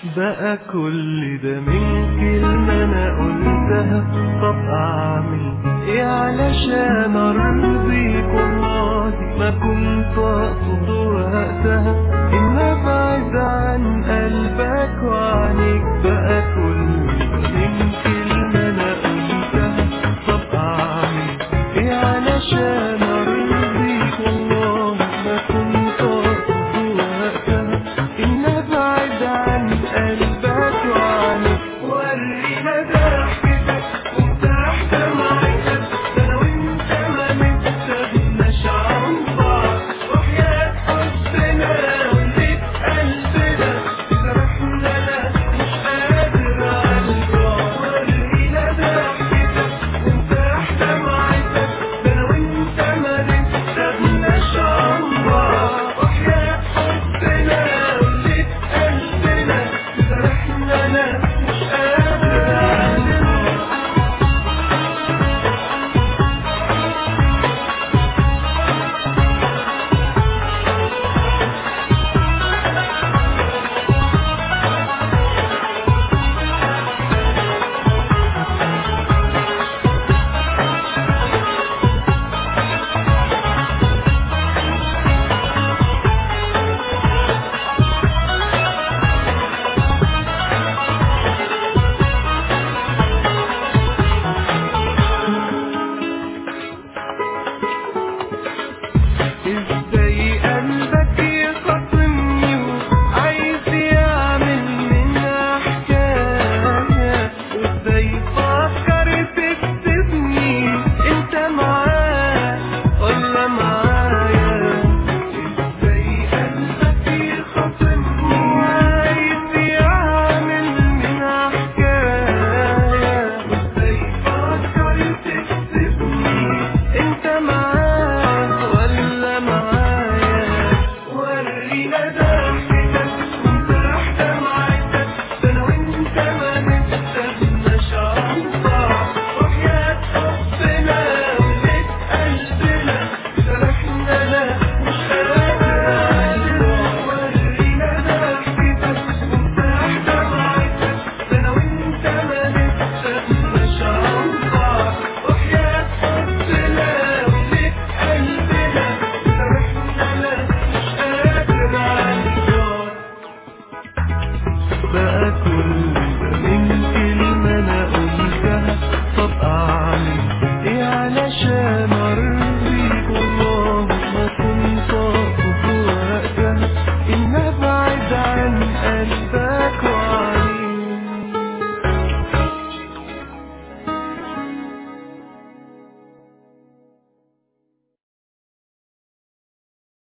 بقى كل ده من كلمة أنا قلتها طب أعمل إيه علشان أرضيك والله ما كنت أقصد وقتها إن أبعد عن قلبك وعنيك بقى كل ده من كلمة أنا قلتها طب أعمل إيه علشان أرضيك والله ما كنت أقصد وقتها إن أبعد عن قلبك وعنك ورينا ضحكتك وانت تحت معيتك ده أنا وانت ما نتسابناش عن بعض وحياة حبنا وليت قلبنا جرحنا أنا مش قادر على البعد ورينا ضحكتك وانت تحت معيتك ده أنا وانت ما نتسابناش عن بعض وحياة حبنا وليت قلبنا جرحنا أنا مش قادر على البعد ازاي قلبك يخاصمني وعايز يعمل منها حكاية وازاي فكر تكسبني انت معاه ولا معايا ازاي قلبك يخاصمني وعايز يعمل منها حكاية وازاي فكر تكسبني انت معاه ولا معايا ورينا ضحكتك وانت تحت معيتك ده انا وانت ما نستغناش عن بعض وحياة حبنا وليت قلبنا جرحنا انا مش قادر على ورينا ضحكتك وانت تحت معيتك ده انا وانت ما نستغناش عن بعض وحياة حبنا وليت قلبنا جرحنا انا مش قادر على البعد بقى